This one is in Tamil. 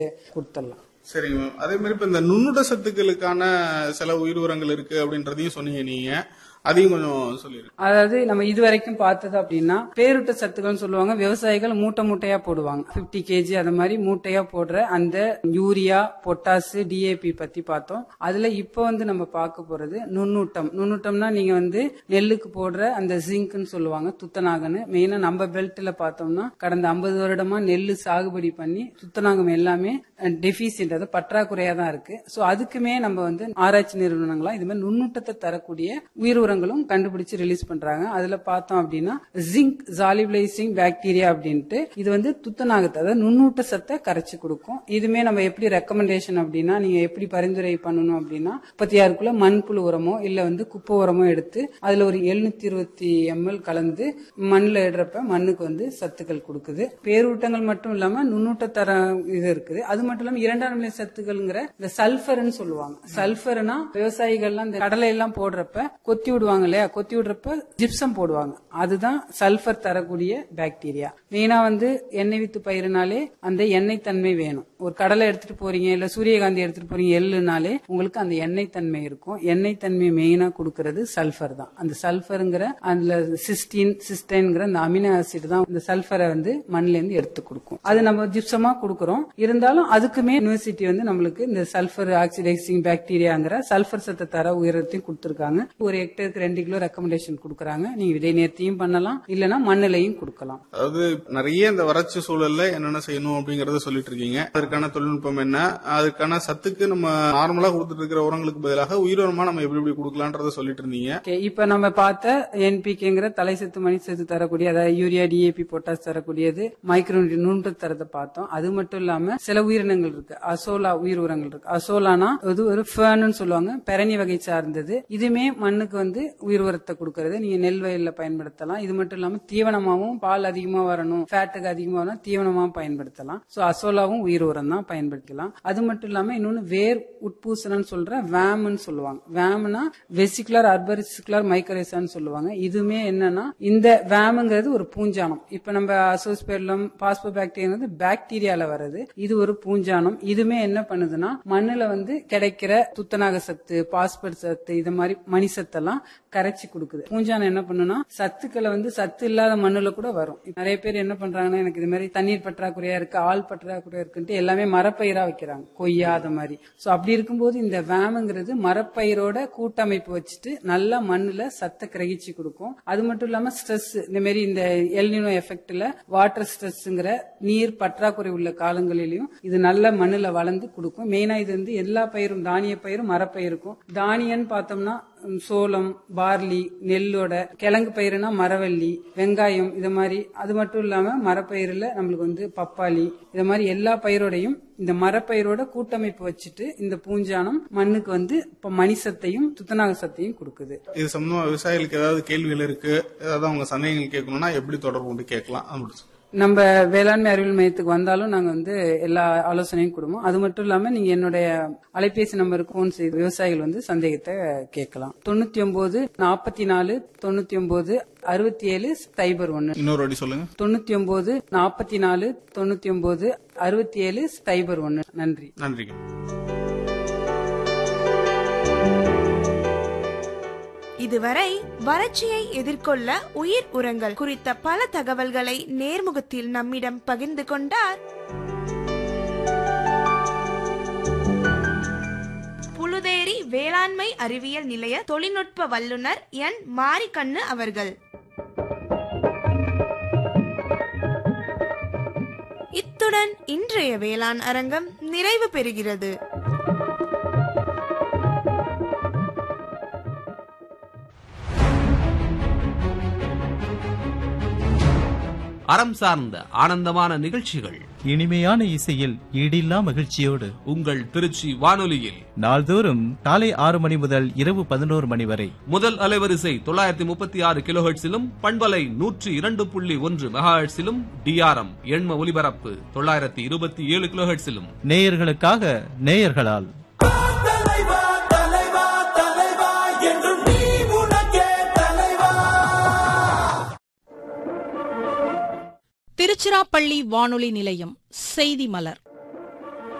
கொடுத்துடலாம் சரிங்க மேம் அதே மாதிரி இப்ப இந்த நுண்ணுட சத்துக்களுக்கான சில உயிர் உரங்கள் இருக்கு அப்படின்றதையும் சொன்னீங்க நீங்க அதையும் கொஞ்சம் சொல்லிருங்க அதாவது நம்ம இது வரைக்கும் பார்த்தது அப்படின்னா பேருட்ட சத்துக்கள்னு சொல்லுவாங்க விவசாயிகள் மூட்டை மூட்டையா போடுவாங்க 50 கேஜி அது மாதிரி மூட்டையா போடுற அந்த யூரியா பொட்டாஸ் டிஏபி பத்தி பார்த்தோம் அதுல இப்ப வந்து நம்ம பார்க்க போறது நுண்ணூட்டம் நுண்ணூட்டம்னா நீங்க வந்து நெல்லுக்கு போடுற அந்த ஜிங்க்னு சொல்லுவாங்க துத்தநாகன்னு மெயினா நம்ம பெல்ட்ல பார்த்தோம்னா கடந்த 50 வருடமா நெல்லு சாகுபடி பண்ணி துத்தநாகம் எல்லாமே டெபிசியன்ட் அது பற்றாக்குறையா தான் இருக்கு சோ அதுக்குமே நம்ம வந்து ஆராய்ச்சி நிறுவனங்களா இது மாதிரி நுண்ணூட்டத்தை தரக்கூடிய உயிர் உரங்களும் கண்டுபிடிச்சு ரிலீஸ் பண்றாங்க அதுல பார்த்தோம் அப்படின்னா ஜிங்க் ஜாலிபிளைசிங் பாக்டீரியா அப்படின்ட்டு இது வந்து துத்தநாகத்தை அதாவது நுண்ணூட்ட சத்தை கரைச்சு கொடுக்கும் இதுமே நம்ம எப்படி ரெக்கமெண்டேஷன் அப்படின்னா நீங்க எப்படி பரிந்துரை பண்ணணும் அப்படின்னா முப்பத்தி ஆறுக்குள்ள மண்புழு உரமோ இல்ல வந்து குப்பை உரமோ எடுத்து அதுல ஒரு எழுநூத்தி இருபத்தி எம்எல் கலந்து மண்ணில் இடுறப்ப மண்ணுக்கு வந்து சத்துக்கள் கொடுக்குது பேரூட்டங்கள் மட்டும் இல்லாம நுண்ணூட்ட தர இது இருக்குது அது மட்டும் இல்லாம இரண்டாம் நிலை சத்துக்கள்ங்கிற இந்த சல்ஃபர்னு சொல்லுவாங்க சல்ஃபர்னா விவசாயிகள்லாம் இந்த கடலை எல்லாம் போடுறப்ப கொத்தி விடுவாங்க இல்லையா கொத்தி விடுறப்ப ஜிப்சம் போடுவாங்க அதுதான் சல்ஃபர் தரக்கூடிய பாக்டீரியா மெயினா வந்து எண்ணெய் வித்து பயிருனாலே அந்த எண்ணெய் தன்மை வேணும் ஒரு கடலை எடுத்துட்டு போறீங்க இல்ல சூரியகாந்தி எடுத்துட்டு போறீங்க எள்ளுனாலே உங்களுக்கு அந்த எண்ணெய் தன்மை இருக்கும் எண்ணெய் தன்மையை மெயினா கொடுக்கறது சல்ஃபர் தான் அந்த சல்ஃபருங்கிற அதுல சிஸ்டின் சிஸ்டைன்ங்கிற அந்த அமினோ ஆசிட் தான் இந்த சல்ஃபரை வந்து மண்ணுல இருந்து எடுத்து கொடுக்கும் அது நம்ம ஜிப்சமா கொடுக்கறோம் இருந்தாலும் அதுக்குமே யூனிவர்சிட்டி வந்து நம்மளுக்கு இந்த சல்ஃபர் ஆக்சிடைசிங் பாக்டீரியாங்கிற சல்ஃபர் சத்தை தர உயரத்தையும் கொடுத்திருக்காங்க ஒரு ஹெக்டருக்கு ரெண்டு கிலோ ரெக்கமெண்டேஷன் கொடுக்கறாங்க நீங்க விதை நேர்த்தியும் பண்ணலாம் இல்லனா மண்ணிலையும் கொடுக்கலாம் அதாவது நிறைய இந்த வறட்சி சூழல்ல என்னென்ன செய்யணும் அப்படிங்கறத சொல்லிட்டு இருக்கீங்க அதற்கான தொழில்நுட்பம் என்ன அதுக்கான சத்துக்கு நம்ம நார்மலா கொடுத்துட்டு இருக்கிற உரங்களுக்கு பதிலாக உயிரோரமா நம்ம எப்படி எப்படி கொடுக்கலான்றத சொல்லிட்டு இருந்தீங்க Okay, இப்ப நம்ம பார்த்த என்பிகேங்கிற தலை சத்து மணி சத்து தரக்கூடிய அதாவது யூரியா டிஏபி பொட்டாஸ் தரக்கூடியது மைக்ரோ நுண்ணுட்டு தரத்தை பார்த்தோம் அது மட்டும் இல்லாம சில உயிரினங்கள் இருக்கு அசோலா உயிர் உரங்கள் இருக்கு அசோலானா இது ஒரு ஃபேர்னு சொல்லுவாங்க பெரணி வகை சார்ந்தது இதுமே மண்ணுக்கு வந்து உயிர் உரத்தை கொடுக்கறது நீங்க நெல் வயல்ல பயன்படுத்தலாம் இது மட்டும் இல்லாம தீவனமாவும் பால் அதிகமா வரணும் ஃபேட்டுக்கு அதிகமா வரணும் தீவனமாவும் பயன்படுத்தலாம் சோ அசோலாவும் உயிர் உரம் தான் பயன்படுத்தலாம் அது மட்டும் இல்லாம இன்னொன்னு வேர் உட்பூசணம்னு சொல்ற வேம்னு சொல்லுவாங்க வேம்னா வெசிகுலர் அர்பரிசிகுலர் மைக்ரேசான்னு சொல்லுவாங்க இதுவுமே என்னன்னா இந்த வேமுங்கிறது ஒரு பூஞ்சானம் இப்ப நம்ம அசோஸ்பெர்லம் பாஸ்போ பாக்டீரியா பாக்டீரியால வர்றது இது ஒரு பூஞ்சானம் இதுமே என்ன பண்ணுதுன்னா மண்ணுல வந்து கிடைக்கிற துத்தநாக சத்து பாஸ்பேட் சத்து இது மாதிரி மணி சத்தெல்லாம் கரைச்சி கொடுக்குது பூஞ்சானம் என்ன பண்ணுனா சத்துக்களை வந்து சத்து இல்லாத மண்ணுல கூட வரும் இப்ப நிறைய பேர் என்ன பண்றாங்கன்னா எனக்கு இது மாதிரி தண்ணீர் பற்றாக்குறையா இருக்கு ஆள் பற்றாக்குறையா இருக்குன்ட்டு எல்லாமே மரப்பயிரா வைக்கிறாங்க கொய்யா அது மாதிரி சோ அப்படி இருக்கும்போது இந்த வேமுங்கிறது மரப்பயிரோட கூட்டமைப்பு வச்சுட்டு நல்லா மண்ணுல சத்தை கிரகிச்சு கொடுக்கும் அது மட்டும் இல்லாம ஸ்ட்ரெஸ் இந்த மாதிரி இந்த எல்னினோ எஃபெக்ட்ல வாட்டர் ஸ்ட்ரெஸ்ங்கிற நீர் பற்றாக்குறை உள்ள காலங்களிலும் இது நல்ல மண்ணுல வளர்ந்து கொடுக்கும் மெயினா இது வந்து எல்லா பயிரும் தானிய பயிரும் மரப்பயிருக்கும் தானியன்னு பார்த்தோம்னா ம், சோளம் பார்லி நெல்லோட கிழங்கு பயிருனா மரவள்ளி வெங்காயம் இது மாதிரி அது மட்டும் இல்லாம மரப்பயிரில் நம்மளுக்கு வந்து பப்பாளி இது மாதிரி எல்லா பயிரோடையும் இந்த மரப்பயிரோட கூட்டமைப்பு வச்சுட்டு இந்த பூஞ்சானம் மண்ணுக்கு வந்து இப்ப மணி சத்தையும் துத்தநாக சத்தையும் கொடுக்குது இது சம்பந்தமா விவசாயிகளுக்கு ஏதாவது கேள்விகள் இருக்கு ஏதாவது அவங்க சந்தேகங்கள் கேட்கணும்னா எப்படி தொடர்பு கொண்டு கேட்கலாம் அது மட்டும் சொல்லுங்க. நம்ம வேளாண்மை அறிவியல் மையத்துக்கு வந்தாலும் நாங்க வந்து எல்லா ஆலோசனையும் கொடுப்போம் அது மட்டும் இல்லாம நீங்க என்னுடைய அலைபேசி நம்பருக்கு போன் செய்து விவசாயிகள் வந்து சந்தேகத்தை கேட்கலாம் தொண்ணூத்தி ஒன்பது நாற்பத்தி நாலு தொண்ணூத்தி ஒன்பது அறுபத்தி ஏழு சைபர் ஒன்னு இன்னொரு வாட்டி சொல்லுங்க தொண்ணூத்தி ஒன்பது நாற்பத்தி நாலு தொண்ணூத்தி ஒன்பது அறுபத்தி ஏழு சைபர் ஒன்னு நன்றி நன்றிங்க இதுவரை வறட்சியை எதிர்கொள்ள உயிர் உரங்கள் குறித்த பல தகவல்களை நேர்முகத்தில் நம்மிடம் பகிர்ந்து கொண்டார் புலுதேரி வேளாண்மை அறிவியல் நிலைய தொழில்நுட்ப வல்லுநர் என் மாரிக்கண்ணு அவர்கள் இத்துடன் இன்றைய வேளாண் அரங்கம் நிறைவு பெறுகிறது அறம் சார்ந்த ஆனந்தமான நிகழ்ச்சிகள் இனிமையான இசையில் ஈடில்லா மகிழ்ச்சியோடு உங்கள் திருச்சி வானொலியில் நாள்தோறும் காலை ஆறு மணி முதல் இரவு பதினோரு மணி வரை முதல் அலைவரிசை தொள்ளாயிரத்தி முப்பத்தி ஆறு கிலோஹெட்ஸிலும் பண்பலை நூற்றி இரண்டு புள்ளி ஒன்று மெகாஹெட்ஸிலும் டிஆர்எம் எண்ம ஒலிபரப்பு தொள்ளாயிரத்தி இருபத்தி ஏழு கிலோஹெட்ஸிலும் நேயர்களுக்காக நேயர்களால் திருச்சிராப்பள்ளி வானொலி நிலையம் செய்தி மலர்